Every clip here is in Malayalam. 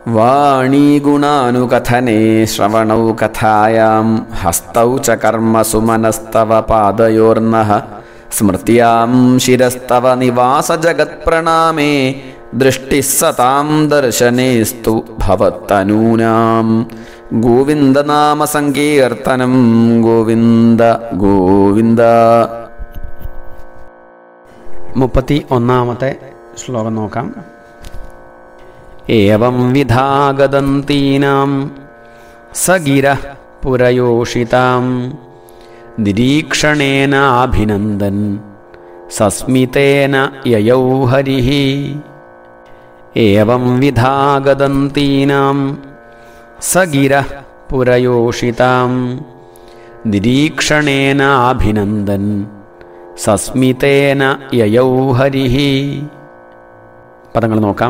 വാണീഗുണാനുകഥനെ ശ്രവണൗ കഥായാം ഹസ്തൗ ച കർമ്മസു മനസ്തവ പാദയോർനഃ സ്മൃത്യാം ശിരസ്തവ നിവാസജഗത്പ്രണാമേ ദൃഷ്ടിः സതാം ദർശനേസ്തു ഭവത്തനൂനാം ഗോവിന്ദനാമസങ്കീർത്തനം ഗോവിന്ദ ഗോവിന്ദ മുപ്പത്തി ഒന്നാമത്തെ ശ്ലോകം നോക്കാം ഏവം വിധാഗതന്തീനാം സഗിര പുരയോഷിതാം നിരീക്ഷണേനാഭിനന്ദൻ സസ്മിതേന യയൗ ഹരിഃ ഏവം വിധാഗതന്തീനാം സഗിര പുരയോഷിതാം നിരീക്ഷണേനാഭിനന്ദൻ സസ്മിതേന യയൗ ഹരിഃ പദങ്ങൾ നോക്കാം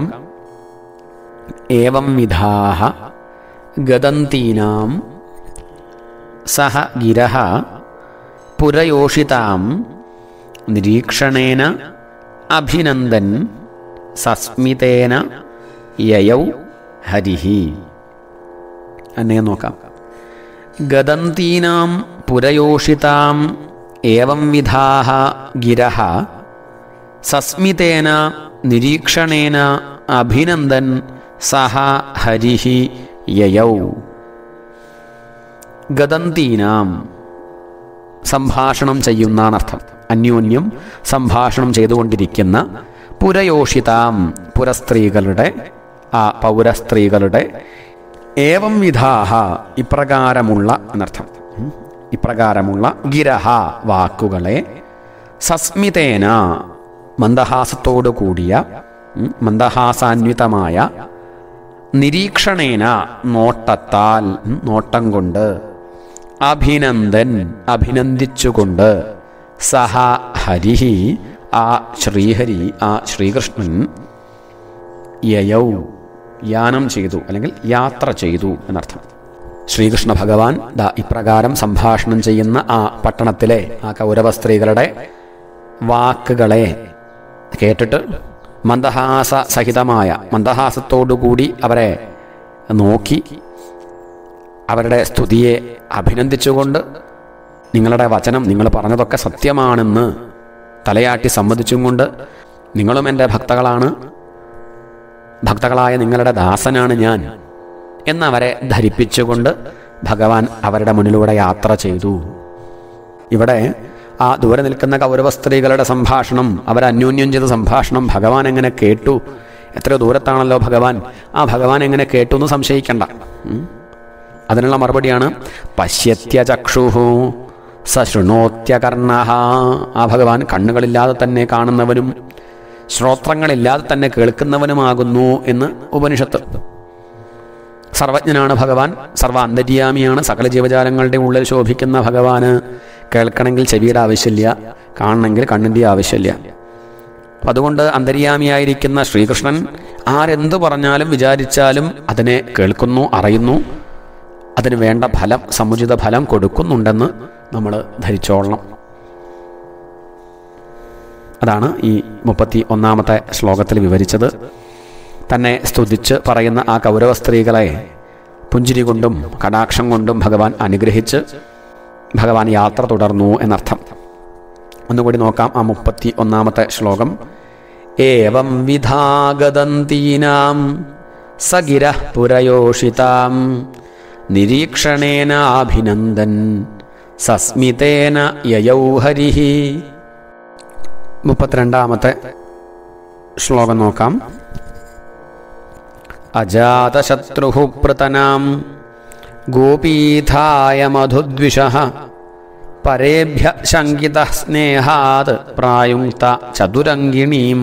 ഏവം വിധാഹ ഗതന്തീനാം സഹ ഗിരഃ പുരയോഷിതാം നിരീക്ഷണേന അഭിനന്ദൻ സസ്മിതേന യയൗ ഹരിഃ എന്നെ നോക്കാം ഗതന്തീനാം പുരയോഷിതാം ഏവം വിധാഹ ഗിരഃ സസ്മിതേന നിരീക്ഷണേന അഭിനന്ദൻ സഹ ഹരിഃ യയൗ ഗതന്തീനാം സംഭാഷണം ചെയ്യുന്നാണർത്ഥം അന്യോന്യം സംഭാഷണം ചെയ്തുകൊണ്ടിരിക്കുന്ന പുരയോഷിതാം പുരസ്ത്രീകളുടെ ആ പൗരസ്ത്രീകളുടെ ഏവം വിധാഹ ഇപ്രകാരമുള്ള എന്നർത്ഥം ഉം. ഇപ്രകാരമുള്ള ഗിരഹ വാക്കുകളെ സസ്മിതേന മന്ദഹാസത്തോടു കൂടിയ ഉം, മന്ദഹാസാന്വിതമായ നിരീക്ഷണേന നോട്ടത്താൽ ഉം, നോട്ടം കൊണ്ട് അഭിനന്ദൻ അഭിനന്ദിച്ചുകൊണ്ട് സഹ ഹരിഹി ആ ശ്രീഹരി ആ ശ്രീകൃഷ്ണൻ യയൗ യാനം ചെയ്തു അല്ലെങ്കിൽ യാത്ര ചെയ്തു എന്നർത്ഥം ശ്രീകൃഷ്ണ ഭഗവാൻ ദാ ഇപ്രകാരം സംഭാഷണം ചെയ്യുന്ന ആ പട്ടണത്തിലെ ആ കൗരവ സ്ത്രീകളുടെ വാക്കുകളെ കേട്ടിട്ട് മന്ദഹാസ സഹിതമായ മന്ദഹാസത്തോടുകൂടി അവരെ നോക്കി അവരുടെ സ്തുതിയെ അഭിനന്ദിച്ചുകൊണ്ട് നിങ്ങളുടെ വചനം നിങ്ങൾ പറഞ്ഞതൊക്കെ സത്യമാണെന്ന് തലയാട്ടി സമ്മതിച്ചും കൊണ്ട് നിങ്ങളും എൻ്റെ ഭക്തകളാണ് ഭക്തകളായ നിങ്ങളുടെ ദാസനാണ് ഞാൻ എന്നവരെ ധരിപ്പിച്ചുകൊണ്ട് ഭഗവാൻ അവരുടെ മുന്നിലൂടെ യാത്ര ചെയ്തു ഇവിടെ ആ ദൂരെ നിൽക്കുന്ന കൗരവ സ്ത്രീകളുടെ സംഭാഷണം അവർ അന്യോന്യം ചെയ്ത സംഭാഷണം ഭഗവാൻ എങ്ങനെ കേട്ടു എത്രയോ ദൂരത്താണല്ലോ ഭഗവാൻ ആ ഭഗവാൻ എങ്ങനെ കേട്ടു എന്ന് സംശയിക്കണ്ട ഉം. അതിനുള്ള മറുപടിയാണ് പശ്യത്യ ചക്ഷുഹു സശൃണോത്യകർണ ആ ഭഗവാൻ കണ്ണുകളില്ലാതെ തന്നെ കാണുന്നവനും ശ്രോത്രങ്ങളില്ലാതെ തന്നെ കേൾക്കുന്നവനുമാകുന്നു എന്ന് ഉപനിഷത്ത് സർവജ്ഞനാണ് ഭഗവാൻ സർവ അന്തര്യാമിയാണ് സകല ജീവജാലങ്ങളുടെ ഉള്ളിൽ ശോഭിക്കുന്ന ഭഗവാന് കേൾക്കണമെങ്കിൽ ചെവിയുടെ ആവശ്യമില്ല കാണണമെങ്കിൽ കണ്ണിൻ്റെ ആവശ്യമില്ല അപ്പം അതുകൊണ്ട് അന്തര്യാമിയായിരിക്കുന്ന ശ്രീകൃഷ്ണൻ ആരെന്ത് പറഞ്ഞാലും വിചാരിച്ചാലും അതിനെ കേൾക്കുന്നു അറിയുന്നു അതിന് വേണ്ട ഫലം സമുചിത ഫലം കൊടുക്കുന്നുണ്ടെന്ന് നമ്മൾ ധരിച്ചോളണം അതാണ് ഈ മുപ്പത്തി ഒന്നാമത്തെ ശ്ലോകത്തിൽ വിവരിച്ചത് തന്നെ സ്തുതിച്ച് പറയുന്ന ആ കൗരവ സ്ത്രീകളെ പുഞ്ചിരി കൊണ്ടും കടാക്ഷം കൊണ്ടും ഭഗവാൻ അനുഗ്രഹിച്ച് ഭഗവാൻ യാത്ര തുടർന്നു എന്നർത്ഥം ഒന്നുകൂടി നോക്കാം ആ മുപ്പത്തി ഒന്നാമത്തെ ശ്ലോകം ഏവം വിധാഗതന്തീനാം സഗിര പുരയോഷിതാം നിരീക്ഷണേനാഭിനന്ദൻ സസ്മിതേന യയൗ ഹരിഃ മുപ്പത്തിരണ്ടാമത്തെ ശ്ലോകം നോക്കാം അജാതശത്രു പൃതനാം ഗോപീധായ മധുദ്വിഷ പരേഭ്യ ശങ്കിത സ്നേഹാത് പ്രായുക്ത ചതുരംഗിണീം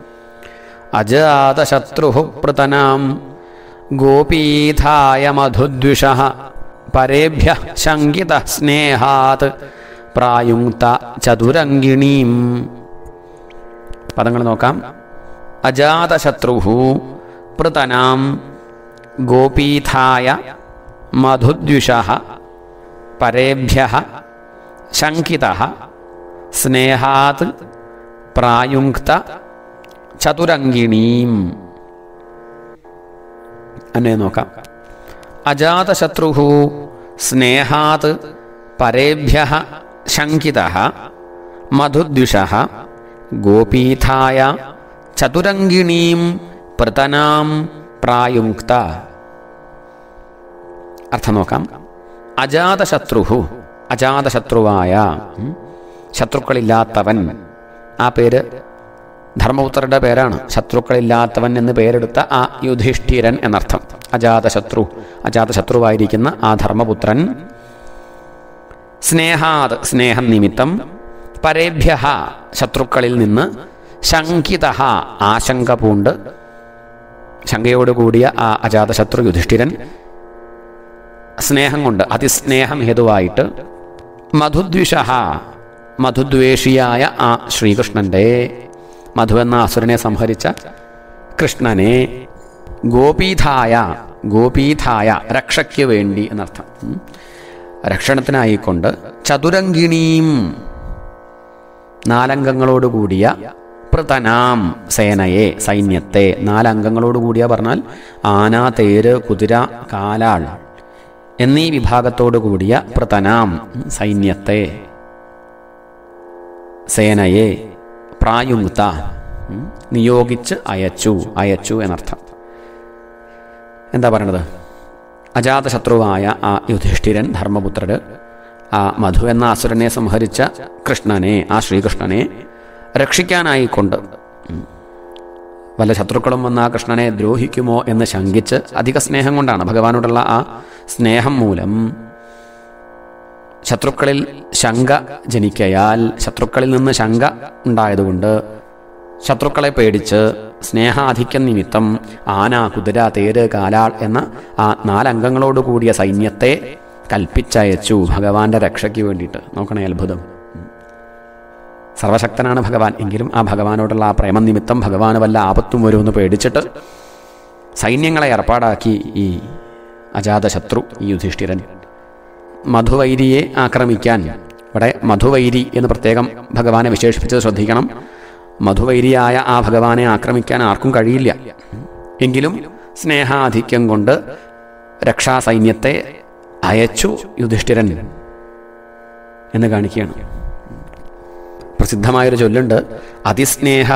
അജാതശത്രു പൃതനാം ഗോപീധായ മധുദ്വിഷ പരേഭ്യ ശങ്കിത സ്നേഹാത് പ്രായുക്ത ചതുരംഗിണീം പദങ്ങൾ നോക്കാം അജാതശത്രു പൃതനാം ഗോപീഥായ മധുദ്വിഷ പരേഭ്യ ശങ്കിത സ്നേഹാത് പ്രായുക്ത ചതുരംഗിണീം എന്നെ നോക്കാം അജാതശത്രു സ്നേഹാത് പരേഭ്യ ശങ്കിത മധുദ്വിഷ ഗോപീഥായ ചതുരംഗിണീം പ്രതനാം പ്രായുക്ത അർത്ഥം നോക്കാം അജാതശത്രു അജാതശത്രുവായ ഉം, ശത്രുക്കളില്ലാത്തവൻ ആ പേര് ധർമ്മപുത്രരുടെ പേരാണ് ശത്രുക്കളില്ലാത്തവൻ എന്ന് പേരെടുത്ത ആ യുധിഷ്ഠിരൻ എന്നർത്ഥം അജാതശത്രു അജാതശത്രുവായിരിക്കുന്ന ആ ധർമ്മപുത്രൻ സ്നേഹാത് സ്നേഹം നിമിത്തം പരേഭ്യ ശത്രുക്കളിൽ നിന്ന് ശങ്കിത ആശങ്ക പൂണ്ട് ശങ്കയോടുകൂടിയ ആ അജാതശത്രു യുധിഷ്ഠിരൻ സ്നേഹം കൊണ്ട് അതിസ്നേഹം ഹേതുവായിട്ട് മധുദ്വിഷ മധുദ്വേഷിയായ ആ ശ്രീകൃഷ്ണൻ്റെ മധു എന്ന അസുരനെ സംഹരിച്ച കൃഷ്ണനെ ഗോപീഥായ ഗോപീഥായ രക്ഷയ്ക്ക് വേണ്ടി എന്നർത്ഥം ഉം. രക്ഷണത്തിനായിക്കൊണ്ട് ചതുരംഗിണീം നാലംഗങ്ങളോടുകൂടിയ പ്രതനാം സേനയെ സൈന്യത്തെ നാലംഗങ്ങളോടുകൂടിയ പറഞ്ഞാൽ ആന തേര് കുതിര കാലാൾ എന്നീ വിഭാഗത്തോടു കൂടിയ പ്രതനാം സൈന്യത്തെ സേനയെ പ്രായുക്ത ഉം, നിയോഗിച്ച് അയച്ചു അയച്ചു എന്നർത്ഥം എന്താ പറയണത് അജാതശത്രുവായ ആ യുധിഷ്ഠിരൻ ധർമ്മപുത്രര് ആ മധു എന്ന അസുരനെ സംഹരിച്ച കൃഷ്ണനെ ആ ശ്രീകൃഷ്ണനെ രക്ഷിക്കാനായിക്കൊണ്ട് ഉം, വല്ല ശത്രുക്കളും വന്ന ആ കൃഷ്ണനെ ദ്രോഹിക്കുമോ എന്ന് ശങ്കിച്ച് അധിക സ്നേഹം കൊണ്ടാണ് ഭഗവാനോടുള്ള ആ സ്നേഹം മൂലം ശത്രുക്കളിൽ ശങ്ക ജനിക്കയാൽ ശത്രുക്കളിൽ നിന്ന് ശങ്ക ഉണ്ടായതുകൊണ്ട് ശത്രുക്കളെ പേടിച്ച് സ്നേഹാധിക്യം നിമിത്തം ആന കുതിര തേര് കാലാൾ എന്ന ആ നാലംഗങ്ങളോട് കൂടിയ സൈന്യത്തെ കൽപ്പിച്ചയച്ചു ഭഗവാന്റെ രക്ഷയ്ക്ക് വേണ്ടിയിട്ട് നോക്കണേ അത്ഭുതം സർവശക്തനാണ് ഭഗവാൻ എങ്കിലും ആ ഭഗവാനോടുള്ള ആ പ്രേമം നിമിത്തം ഭഗവാന് വല്ല ആപത്തും വരുമെന്ന് പേടിച്ചിട്ട് സൈന്യങ്ങളെ ഏർപ്പാടാക്കി ഈ അജാതശത്രു ഈ യുധിഷ്ഠിരൻ മധുവൈരിയെ ആക്രമിക്കാൻ ഇവിടെ മധുവൈരി എന്ന് പ്രത്യേകം ഭഗവാനെ വിശേഷിപ്പിച്ചത് ശ്രദ്ധിക്കണം മധുവൈരിയായ ആ ഭഗവാനെ ആക്രമിക്കാൻ ആർക്കും കഴിയില്ല എങ്കിലും സ്നേഹാധിക്യം കൊണ്ട് രക്ഷാസൈന്യത്തെ അയച്ചു യുധിഷ്ഠിരൻ എന്ന് കാണിക്കുകയാണ് പ്രസിദ്ധമായൊരു ചൊല്ലുണ്ട് അതിസ്നേഹ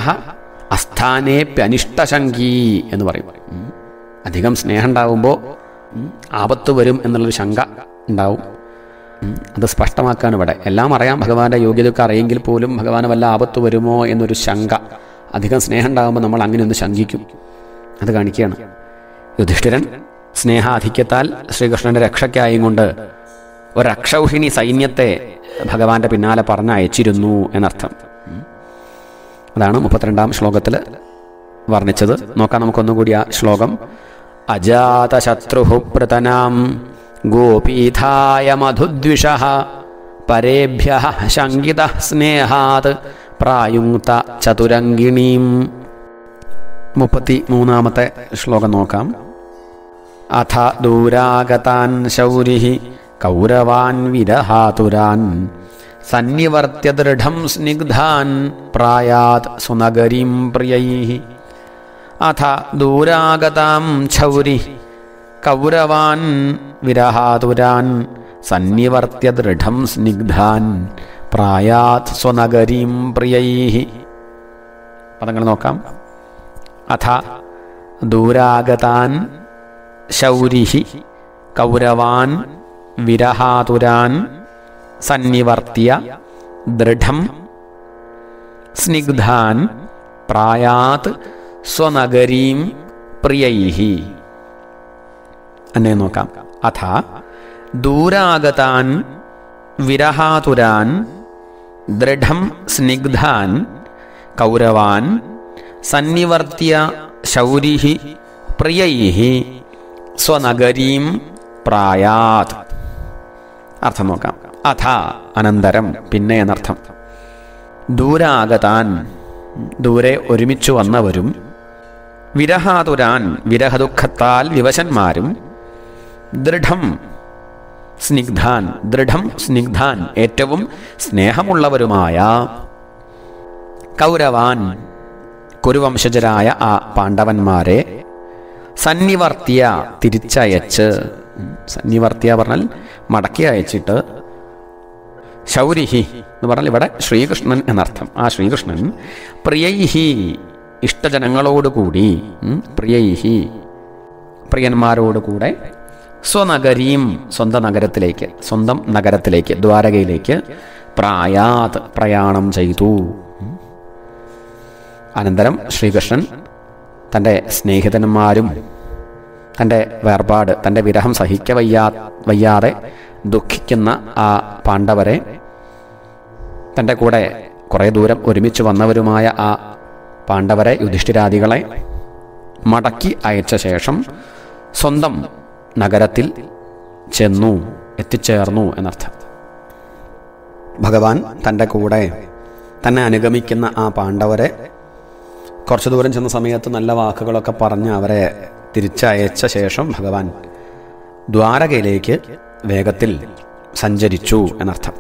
അസ്ഥാനേപ്യനിഷ്ടശങ്കീ എന്ന് പറയും ഉം. അധികം സ്നേഹം ഉണ്ടാവുമ്പോൾ ആപത്ത് വരും എന്നുള്ളൊരു ശങ്ക ഉണ്ടാവും ഉം. അത് സ്പഷ്ടമാക്കാണ് ഇവിടെ എല്ലാം അറിയാം ഭഗവാന്റെ യോഗ്യതയൊക്കെ അറിയെങ്കിൽ പോലും ഭഗവാന് വല്ല ആപത്ത് വരുമോ എന്നൊരു ശങ്ക അധികം സ്നേഹം ഉണ്ടാകുമ്പോൾ നമ്മൾ അങ്ങനെ ഒന്ന് ശങ്കിക്കും അത് കാണിക്കുകയാണ് യുധിഷ്ഠിരൻ സ്നേഹാധിക്യത്താൽ ശ്രീകൃഷ്ണന്റെ രക്ഷയ്ക്കായും കൊണ്ട് ഒരക്ഷൗഹിണി സൈന്യത്തെ ഭഗവാന്റെ പിന്നാലെ പറഞ്ഞയച്ചിരുന്നു എന്നർത്ഥം ഉം. അതാണ് മുപ്പത്തിരണ്ടാം ശ്ലോകത്തിൽ വർണ്ണിച്ചത് നോക്കാം നമുക്കൊന്നുകൂടി ആ ശ്ലോകം അജാതശത്രു പ്രതനാം ഗോപീഥായ മധുദ്വിഷ പരേഭ്യ ശങ്കിത സ്നേഹാത് പ്രായുക്ത ചതുരംഗിണീം മുപ്പത്തി മൂന്നാമത്തെ ശ്ലോകം നോക്കാം അഥ ദൂരാഗതാൻ ശൗരി കൗരവാൻ വിരഹാതുരാൻ സന്നിവർത്തിയ ദൃഢം സ്നിഗ്ധാൻ പ്രായാത് സുനഗരീം പ്രിയൈ അഥ ദൂരാഗതാം ഛൗരി കൗരവാൻ വിരഹാതുരാൻ സന്നിവർത്തിയ ദൃഢം സ്നിഗ്ധാൻ പ്രായാത് സ്വനഗരീം പ്രിയൈ പദങ്ങൾ നോക്കാം അഥ ദൂരാഗതാൻ ശൗരി കൗരവാൻ വിരഹാതുരാൻ സന്നിവർത്തിയ ദൃഢം സ്നിഗ്ധാൻ പ്രായാത് സ്വനഗരീം പ്രിയൈ എന്നെ നോക്കാം അഥ ദൂരാഗതാൻ വിരഹാതുരാൻ ദൃഢം സ്നിഗ്ധാൻ കൗരവാൻ സന്നിവർത്തിയ ശൗരി പ്രിയൈ സ്വനഗരീം പ്രായാത് അർത്ഥം നോക്കാം അഥ അനന്തരം പിന്നെ എന്നർത്ഥം ദൂരാഗതാൻ ദൂരെ ഒരുമിച്ചു വന്നവരും വിരഹാതുരാൻ വിരഹദുഃഖത്താൽ വിവശന്മാരും ദൃഢം സ്നിഗ്ധാൻ ദൃഢം സ്നിഗ്ധാൻ ഏറ്റവും സ്നേഹമുള്ളവരുമായ കൗരവാൻ കുരുവംശജരായ ആ പാണ്ഡവന്മാരെ സന്നിവർത്തിയ തിരിച്ചയച്ച് ഉം, സന്നിവർത്തിയ പറഞ്ഞാൽ മടക്കി അയച്ചിട്ട് ശൗരിഹി എന്ന് പറഞ്ഞാൽ ഇവിടെ ശ്രീകൃഷ്ണൻ എന്നർത്ഥം ആ ശ്രീകൃഷ്ണൻ പ്രിയൈഹി ഇഷ്ടജനങ്ങളോടുകൂടി ഉം, പ്രിയൈഹി പ്രിയന്മാരോടുകൂടെ സ്വനഗരീം സ്വന്തം നഗരത്തിലേക്ക് സ്വന്തം നഗരത്തിലേക്ക് ദ്വാരകയിലേക്ക് പ്രായാത് പ്രയാണം ചെയ്തു ഉം. അനന്തരം ശ്രീകൃഷ്ണൻ തൻ്റെ സ്നേഹിതന്മാരും തൻ്റെ വേർപാട് തൻ്റെ വിരഹം സഹിക്ക വയ്യാ വയ്യാതെ ദുഃഖിക്കുന്ന ആ പാണ്ഡവരെ തൻ്റെ കൂടെ കുറേ ദൂരം ഒരുമിച്ച് വന്നവരുമായ ആ പാണ്ഡവരെ യുധിഷ്ഠിരാദികളെ മടക്കി അയച്ച ശേഷം സ്വന്തം നഗരത്തിൽ ചെന്നു എത്തിച്ചേർന്നു എന്നർത്ഥം ഭഗവാൻ തൻ്റെ കൂടെ തന്നെ അനുഗമിക്കുന്ന ആ പാണ്ഡവരെ കുറച്ചു ദൂരം ചെന്ന സമയത്ത് നല്ല വാക്കുകളൊക്കെ പറഞ്ഞ് അവരെ തിരിച്ചയച്ച ശേഷം ഭഗവാൻ ദ്വാരകയിലേക്ക് വേഗത്തിൽ സഞ്ചരിച്ചു എന്നർത്ഥം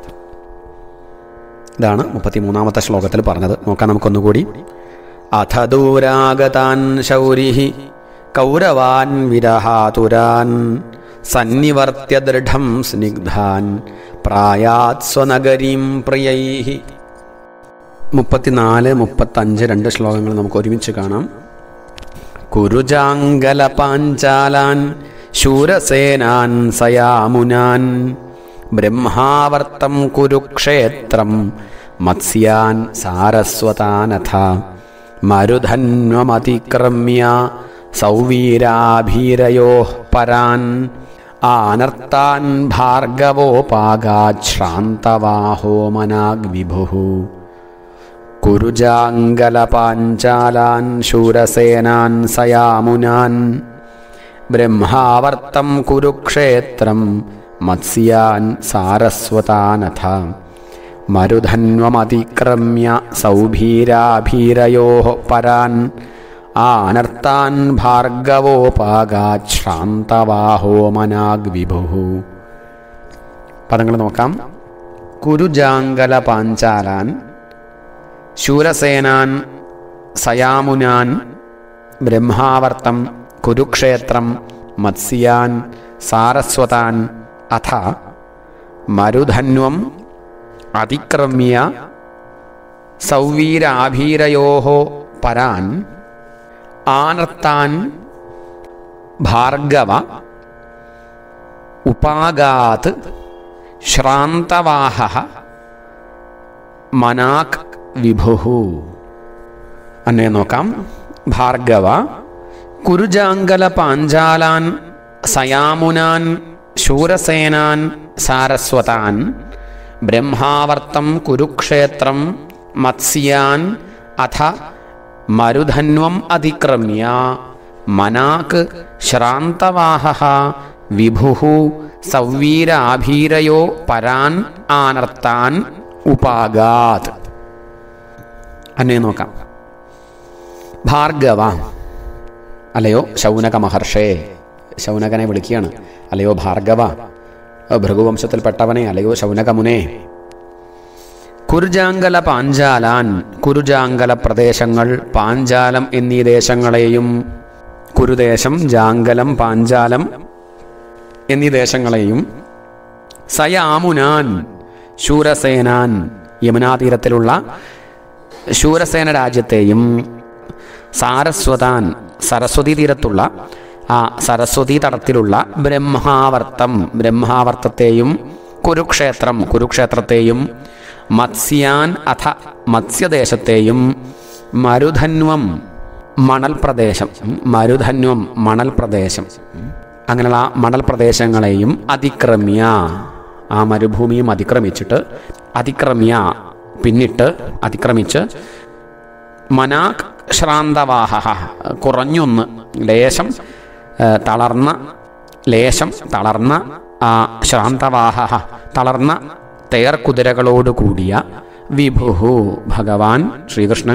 ഇതാണ് മുപ്പത്തിമൂന്നാമത്തെ ശ്ലോകത്തിൽ പറഞ്ഞത് നോക്കാം നമുക്കൊന്നുകൂടി അഥ ദൂരാഗതാൻ ശൗരി കൗരവാൻ വിരഹാതുരാൻ സന്നിവർത്തിയ ദൃഢം സ്നിഗ്ധാൻ പ്രായാത് സ്വനഗരീം പ്രിയൈ മുപ്പത്തിനാല് മുപ്പത്തഞ്ച് രണ്ട് ശ്ലോകങ്ങൾ നമുക്ക് ഒരുമിച്ച് കാണാം കുരുജാങ്കല പാഞ്ചാലാൻ ശൂരസേനാൻ സയാമുനാൻ ബ്രഹ്മാവർത്തം കുരുക്ഷേത്രം മത്സ്യാൻ സാരസ്വതാനഥ മരുധന്വമതിക്രമ്യ സൗവീരാഭീരയോ പരാൻ ആനർത്താൻ ഭാർഗവോപാഗാശ്രാന്തവാഹോ മനാഗ്വിഭുഃ കുരുജാങ്കലപാഞ്ചാലാൻ ശൂരസേനാൻ സയാമുനാൻ ബ്രഹ്മാവർത്തം കുരുക്ഷേത്രം മത്സ്യാൻ സാരസ്വതാനഥ മരുധന്വമതിക്രമ്യ സൗഭീരാഭീരയോ പരാൻ ആനർത്താൻ ഭാർഗവോപാഗാശ്രാന്തവാഹോ മനാഗ്വിഭു പദങ്ങൾ നോക്കാം കുരുജാങ്കല പാഞ്ചാലാൻ ശൂരസേനാൻ സയാമുനാൻ ബ്രഹ്മാവർത്തം കുരുക്ഷേത്രം മത്സ്യാൻ സാരസ്വതാൻ അഥ മരുധന്വം അതിക്രമ്യ സൗവീരാഭീരയോ പരാൻ ആനർത്താൻ ഭാർഗവ ഉപാഗാത് ശ്രാന്തവാഹ മനാക് വിഭുഹു അന്നെ നോക്കാം ഭാർഗവ കുരുജാങ്കല പാഞ്ചാലാൻ സയാമുനാൻ ശൂരസേനാൻ സാരസ്വതാൻ ബ്രഹ്മാവർത്തം കുരുക്ഷേത്രം മത്സ്യാൻ അഥ മരുധന്വം അതിക്രമ്യ മനാക് ശ്രാന്തവാഹ വിഭുഹു സൗവീരാഭീരയോ പരാൻ ആനർത്താൻ ഉപാഗാത് അന്നെ നോക്കാം ഭാർഗവ അല്ലയോ ശൗനക മഹർഷേ ശൗനകനെ വിളിക്കുകയാണ് അല്ലയോ ഭാർഗവ ഭൃഗുവംശത്തിൽപ്പെട്ടവനെ അല്ലയോ ശൗനകമുനെ കുരുജാങ്കല പാഞ്ചാലാൻ കുരുജാങ്കല പ്രദേശങ്ങൾ പാഞ്ചാലം എന്നീ ദേശങ്ങളെയും കുരുദേശം ജാങ്കലം പാഞ്ചാലം എന്നീ ദേശങ്ങളെയും സയാമുനാൻ ശൂരസേനാൻ യമുനാതീരത്തിലുള്ള ശൂരസേന രാജ്യത്തെയും സാരസ്വതാൻ സരസ്വതി തീരത്തുള്ള ആ സരസ്വതി തടത്തിലുള്ള ബ്രഹ്മാവർത്തം ബ്രഹ്മാവർത്തത്തെയും കുരുക്ഷേത്രം കുരുക്ഷേത്രത്തെയും മത്സ്യാൻ അഥ മത്സ്യദേശത്തെയും മരുധന്വം മണൽ പ്രദേശം ഉം, മരുധന്വം മണൽ പ്രദേശം ഉം, അങ്ങനെയുള്ള ആ മണൽ പ്രദേശങ്ങളെയും അതിക്രമ്യ ആ മരുഭൂമിയും അതിക്രമിച്ചിട്ട് അതിക്രമ്യ പിന്നിട്ട് അതിക്രമിച്ച് മനാക് ശ്രാന്തവാഹ കുറഞ്ഞൊന്ന് ലേശം ഏ, തളർന്ന ലേശം തളർന്ന ആ ശ്രാന്തവാഹ തളർന്ന തേർക്കുതിരകളോട് കൂടിയ വിഭുഹു ഭഗവാൻ ശ്രീകൃഷ്ണൻ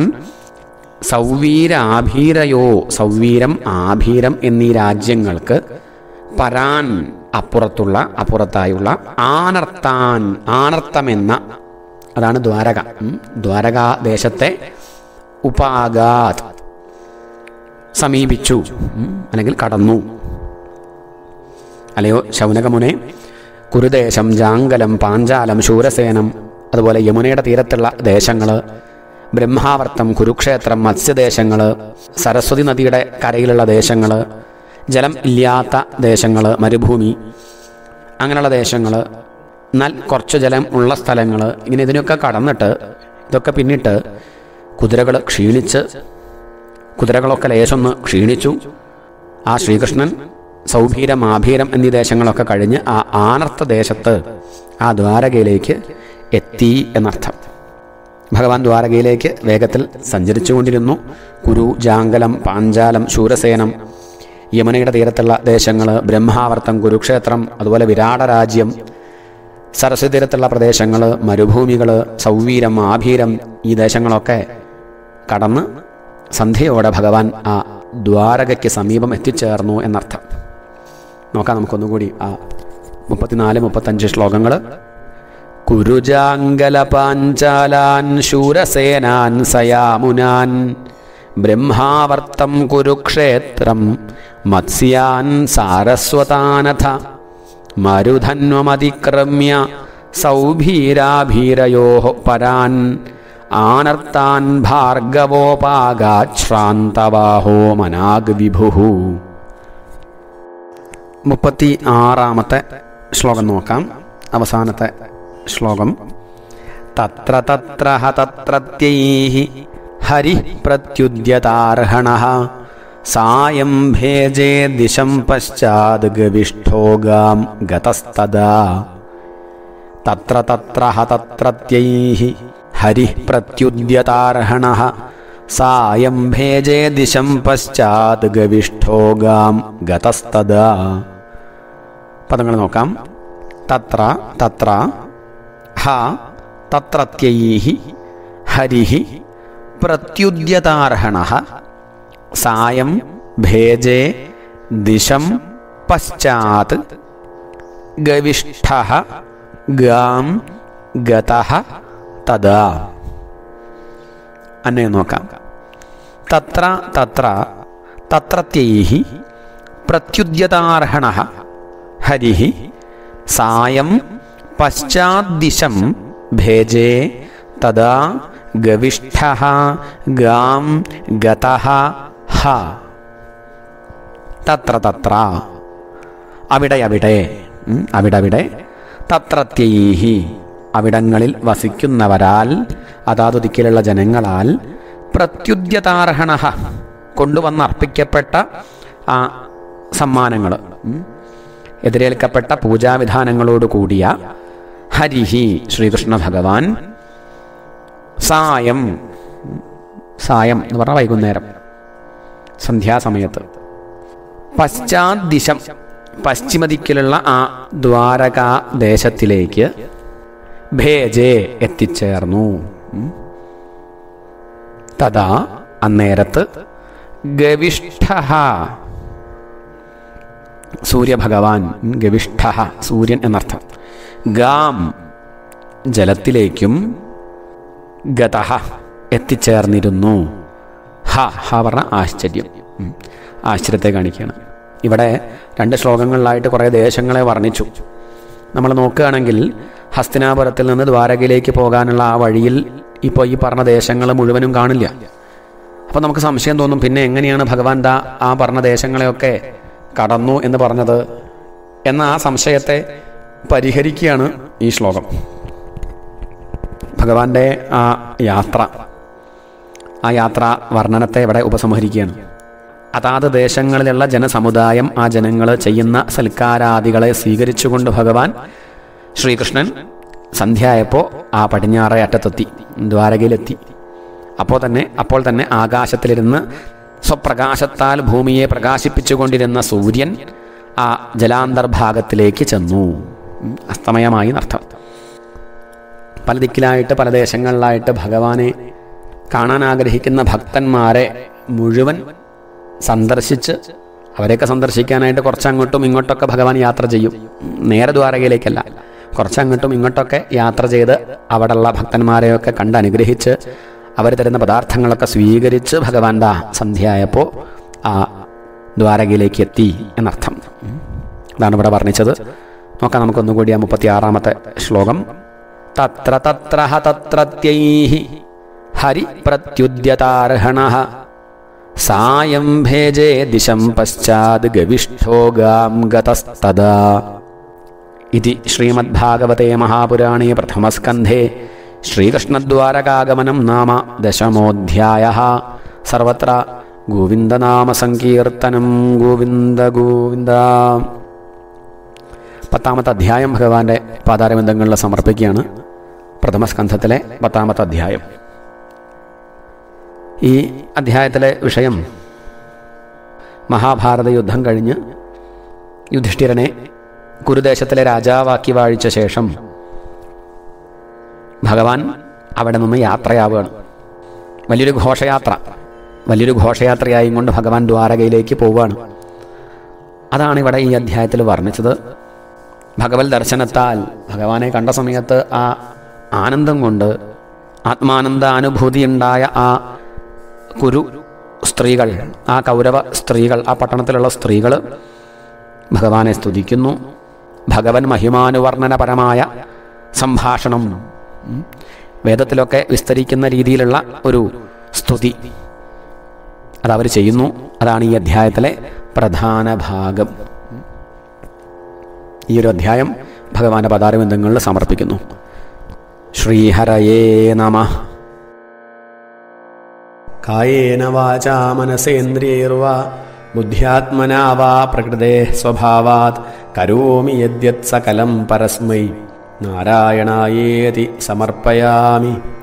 സൗവീരാഭീരയോ സൗവീരം ആഭീരം എന്നീ രാജ്യങ്ങൾക്ക് പരാൻ അപ്പുറത്തുള്ള അപ്പുറത്തായുള്ള ആനർത്താൻ ആനർത്തമെന്ന അതാണ് ദ്വാരക ഉം. ദ്വാരകാ ദേശത്തെ ഉപാഗാത് സമീപിച്ചു ഉം, അല്ലെങ്കിൽ കടന്നു അല്ലയോ ശൗനകമുനെ കുരുദേശം ജാങ്കലം പാഞ്ചാലം ശൂരസേനം അതുപോലെ യമുനയുടെ തീരത്തുള്ള ദേശങ്ങൾ ബ്രഹ്മാവർത്തം കുരുക്ഷേത്രം മത്സ്യദേശങ്ങൾ സരസ്വതി നദിയുടെ കരയിലുള്ള ദേശങ്ങൾ ജലം ഇല്ലാത്ത ദേശങ്ങൾ മരുഭൂമി അങ്ങനെയുള്ള ദേശങ്ങൾ എന്നാൽ കുറച്ച് ജലം ഉള്ള സ്ഥലങ്ങൾ ഇങ്ങനെ ഇതിനൊക്കെ കടന്നിട്ട് ഇതൊക്കെ പിന്നിട്ട് കുതിരകൾ ക്ഷീണിച്ച് കുതിരകളൊക്കെ ലേശൊന്ന് ക്ഷീണിച്ചു ആ ശ്രീകൃഷ്ണൻ സൗഭീരം ആഭീരം എന്നീ ദേശങ്ങളൊക്കെ കഴിഞ്ഞ് ആ ആനർത്ത ദേശത്ത് ആ ദ്വാരകയിലേക്ക് എത്തി എന്നർത്ഥം ഭഗവാൻ ദ്വാരകയിലേക്ക് വേഗത്തിൽ സഞ്ചരിച്ചുകൊണ്ടിരുന്നു കുരു ജാങ്കലം പാഞ്ചാലം ശൂരസേനം യമുനയുടെ തീരത്തുള്ള ദേശങ്ങൾ ബ്രഹ്മാവർത്തം കുരുക്ഷേത്രം അതുപോലെ വിരാട രാജ്യം സരസ്വതി തീരത്തുള്ള പ്രദേശങ്ങൾ മരുഭൂമികൾ സൗവീരം ആഭീരം ഈ ദേശങ്ങളൊക്കെ കടന്ന് സന്ധ്യയോടെ ഭഗവാൻ ആ ദ്വാരകയ്ക്ക് സമീപം എത്തിച്ചേർന്നു എന്നർത്ഥം നോക്കാം നമുക്കൊന്നുകൂടി ആ മുപ്പത്തിനാല് മുപ്പത്തഞ്ച് ശ്ലോകങ്ങൾ കുരുജാങ്കലപാഞ്ചാലാൻ ശൂരസേനാൻ സയാമുനാൻ ബ്രഹ്മാവർത്തം കുരുക്ഷേത്രം മത്സ്യാൻ സാരസ്വതാനഥ മരുധന്വമതിക്രമ്യ സൗഭീരാഭീരയോ പരാൻ ആനർത്താൻ ഭാർഗവോപാഗാശ്രാന്തവാഹോ മനാഗ് വിഭു മുപ്പത്തി ആറാമത്തെ ശ്ലോകം നോക്കാം അവസാനത്തെ ശ്ലോകം തത്ര തത്ര ഹ തത്രത്യൈः ഹരിः പ്രത്യുദ്യതാർഹണः സായം ഭേജേ ദിശം പശ്ചാത് ഗവിഷ്ഠോ ഗാം ഗതസ്തദാ തത്ര തത്ര ഹ തത്രത്യൈः ഹരിः പ്രത്യുദ്യതാർഹണः സായം ഭേജേ ദിശം പശ്ചാത് ഗവിഷ്ഠോ ഗാം ഗതസ്തദാ പദങ്ങൾ നോക്കാം തത്ര തത്ര ഹ തത്രത്യൈः ഹരിः പ്രത്യുദ്യതാർഹണः സായം ഭേജേ ദിശം പശ്ചാത് ഗവിഷ്ഠഃ ഗാം ഗതഃ തദാ അന്നേ നോക്കാം തത്ര തത്ര തത്രത്യൈः പ്രത്യുദ്യതാർഹണः ഹരിः സായം പശ്ചാദ്ദിശം ഭേജേ തദാ ഗവിഷ്ഠഃ ഗാം ഗതഃ ഹ തത്ര തത്ര അവിടെ അവിടെ ഉം, അവിടെ അവിടെ തത്രത്യൈഹി അവിടങ്ങളിൽ വസിക്കുന്നവരാൽ അതാതു ദിക്കിലുള്ള ജനങ്ങളാൽ പ്രത്യുദ്യതാർഹണ കൊണ്ടുവന്ന് അർപ്പിക്കപ്പെട്ട ആ സമ്മാനങ്ങൾ എതിരേൽക്കപ്പെട്ട പൂജാവിധാനങ്ങളോട് കൂടിയ ഹരിഹി ശ്രീകൃഷ്ണ ഭഗവാൻ സായം സായം എന്ന് പറഞ്ഞാൽ വൈകുന്നേരം സന്ധ്യാസമയത്ത് പശ്ചാദ്ദിശം പശ്ചിമദിക്കിലുള്ള ആ ദ്വാരകാ ദേശത്തിലേക്ക് ഭേജേ എത്തിച്ചേർന്നു ഉം. തഥാ അന്നേരത്ത് ഗവിഷ്ഠ സൂര്യഭഗവാൻ ഉം, ഗവിഷ്ഠ സൂര്യൻ എന്നർത്ഥം ഗാം ജലത്തിലേക്കും ഗതഹ എത്തിച്ചേർന്നിരുന്നു ഹ ഹ പറഞ്ഞ ആശ്ചര്യം ഉം. ആശ്ചര്യത്തെ കാണിക്കുകയാണ് ഇവിടെ രണ്ട് ശ്ലോകങ്ങളിലായിട്ട് കുറേ ദേശങ്ങളെ വർണ്ണിച്ചു നമ്മൾ നോക്കുകയാണെങ്കിൽ ഹസ്തിനാപുരത്തിൽ നിന്ന് ദ്വാരകയിലേക്ക് പോകാനുള്ള ആ വഴിയിൽ ഇപ്പോൾ ഈ പറഞ്ഞ ദേശങ്ങൾ മുഴുവനും കാണില്ല അപ്പോൾ നമുക്ക് സംശയം തോന്നും പിന്നെ എങ്ങനെയാണ് ഭഗവാൻ ദാ ആ പറഞ്ഞ ദേശങ്ങളെയൊക്കെ കടന്നു എന്ന് പറഞ്ഞത് എന്ന ആ സംശയത്തെ പരിഹരിക്കുകയാണ് ഈ ശ്ലോകം ഭഗവാന്റെ ആ യാത്ര ആ യാത്ര വർണ്ണനത്തെ ഇവിടെ ഉപസംഹരിക്കുകയാണ് അതാത് ദേശങ്ങളിലുള്ള ജനസമുദായം ആ ജനങ്ങൾ ചെയ്യുന്ന സൽക്കാരാദികളെ സ്വീകരിച്ചുകൊണ്ട് ഭഗവാൻ ശ്രീകൃഷ്ണൻ സന്ധ്യയായപ്പോൾ ആ പടിഞ്ഞാറേ അറ്റത്തെത്തി ദ്വാരകയിലെത്തി അപ്പോൾ തന്നെ അപ്പോൾ തന്നെ ആകാശത്തിലിരുന്ന് സ്വപ്രകാശത്താൽ ഭൂമിയെ പ്രകാശിപ്പിച്ചുകൊണ്ടിരുന്ന സൂര്യൻ ആ ജലാന്തർഭാഗത്തിലേക്ക് ചെന്നു ഉം, അസ്തമയമായി നർത്ഥം പല ദിക്കിലായിട്ട് പല ദേശങ്ങളിലായിട്ട് ഭഗവാനെ കാണാൻ ആഗ്രഹിക്കുന്ന ഭക്തന്മാരെ മുഴുവൻ സന്ദർശിച്ച് അവരെയൊക്കെ സന്ദർശിക്കാനായിട്ട് കുറച്ചങ്ങോട്ടും ഇങ്ങോട്ടൊക്കെ ഭഗവാൻ യാത്ര ചെയ്യും നേരെ ദ്വാരകയിലേക്കല്ല കുറച്ചങ്ങോട്ടും ഇങ്ങോട്ടൊക്കെ യാത്ര ചെയ്ത് അവിടെയുള്ള ഭക്തന്മാരെയൊക്കെ കണ്ട് അനുഗ്രഹിച്ച് അവർ തരുന്ന പദാർത്ഥങ്ങളൊക്കെ സ്വീകരിച്ച് ഭഗവാൻ ദാ സന്ധ്യയായപ്പോൾ ആ ദ്വാരകയിലേക്ക് എത്തി എന്നർത്ഥം അതാണ് ഇവിടെ വർണ്ണിച്ചത് നോക്കാം നമുക്കൊന്നുകൂടി ആ മുപ്പത്തി ആറാമത്തെ ശ്ലോകം തത്ര തത്ര ഹ തത്രത്യൈ ഹരി പ്രത്യുദ്യതാർഹണ സായം ഭേജേ ദിശം പശ്ചാത് ഗവിഷ്ഠോ ഗാം ഗതസ്തദാ ഇതി ശ്രീമദ്ഭാഗവതേ മഹാപുരാണേ പ്രഥമസ്കന്ധേ ശ്രീകൃഷ്ണദ്വാരകാഗമനം നാമ ദശമോധ്യായ സർവത്ര ഗോവിന്ദനാമസങ്കീർത്തനം ഗോവിന്ദ ഗോവിന്ദ പത്താമത്തെ അധ്യായം ഭഗവാന്റെ പാതാരബന്ധങ്ങളിൽ സമർപ്പിക്കുകയാണ് പ്രഥമസ്കന്ധത്തിലെ പത്താമത്തെ അധ്യായം ഈ അധ്യായത്തിലെ വിഷയം മഹാഭാരത യുദ്ധം കഴിഞ്ഞ് യുധിഷ്ഠിരനെ കുരുദേശത്തിലെ രാജാവാക്കി വാഴിച്ച ശേഷം ഭഗവാൻ അവിടെ നിന്ന് യാത്രയാവുകയാണ് വലിയൊരു ഘോഷയാത്ര വലിയൊരു ഘോഷയാത്രയായും കൊണ്ട് ഭഗവാൻ ദ്വാരകയിലേക്ക് പോവുകയാണ് അതാണ് ഇവിടെ ഈ അധ്യായത്തിൽ വർണ്ണിച്ചത് ഭഗവത് ദർശനത്താൽ ഭഗവാനെ കണ്ട സമയത്ത് ആ ആനന്ദം കൊണ്ട് ആത്മാനന്ദ അനുഭൂതി ഉണ്ടായ ആ കുരു സ്ത്രീകൾ ആ കൗരവ സ്ത്രീകൾ ആ പട്ടണത്തിലുള്ള സ്ത്രീകൾ ഭഗവാനെ സ്തുതിക്കുന്നു ഭഗവൻ മഹിമാനുവർണ്ണനപരമായ സംഭാഷണം ഉം, വേദത്തിലൊക്കെ വിസ്തരിക്കുന്ന രീതിയിലുള്ള ഒരു സ്തുതി അതവർ ചെയ്യുന്നു അതാണ് ഈ അധ്യായത്തിലെ പ്രധാന ഭാഗം ഈ ഒരു അധ്യായം ഭഗവാന്റെ പദാരബന്ധങ്ങളിൽ സമർപ്പിക്കുന്നു ശ്രീഹരയേ നമ കായേന വാചാ മനസേന്ദ്രിയൈർവാ ബുദ്ധ്യാത്മനാ വാ പ്രകൃതേ സ്വഭാവാത് കരോമി യദ്യത് സകലം പരസ്മൈ നാരായണായേതി സമർപ്പയാമി